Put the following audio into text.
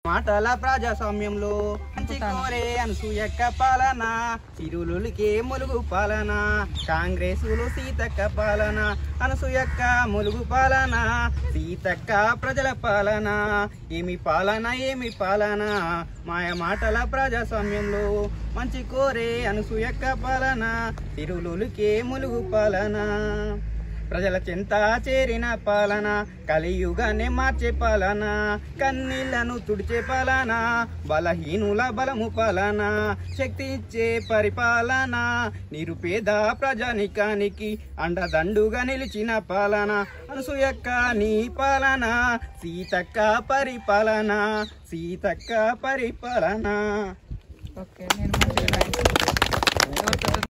మాటల ప్రజాస్వామ్యంలో మంచి కోరే అనసూయక్క పాలన చిరులులికే ములుగు పాలన కాంగ్రెసులు సీతక్క పాలన అనసూయక్క ములుగు పాలన సీతక్క ప్రజల పాలన ఏమి పాలన ఏమి పాలన మాయ మాటల ప్రజాస్వామ్యంలో మంచి కోరే అనసూయక్క పాలన చిరులులికే ములుగు పాలన ప్రజల చెంత చేరిన పాలన కలియుగానే మార్చే పాలన కన్నీళ్లను తుడిచే పాలన బలహీనుల బలము పాలన శక్తి ఇచ్చే పరిపాలన నిరుపేద ప్రజానికానికి అండదండుగా నిలిచిన పాలన అనసూయక్క నీ పాలన సీతక్క పరిపాలన సీతక్క పరిపాలన ఓకే నేను మంచిగా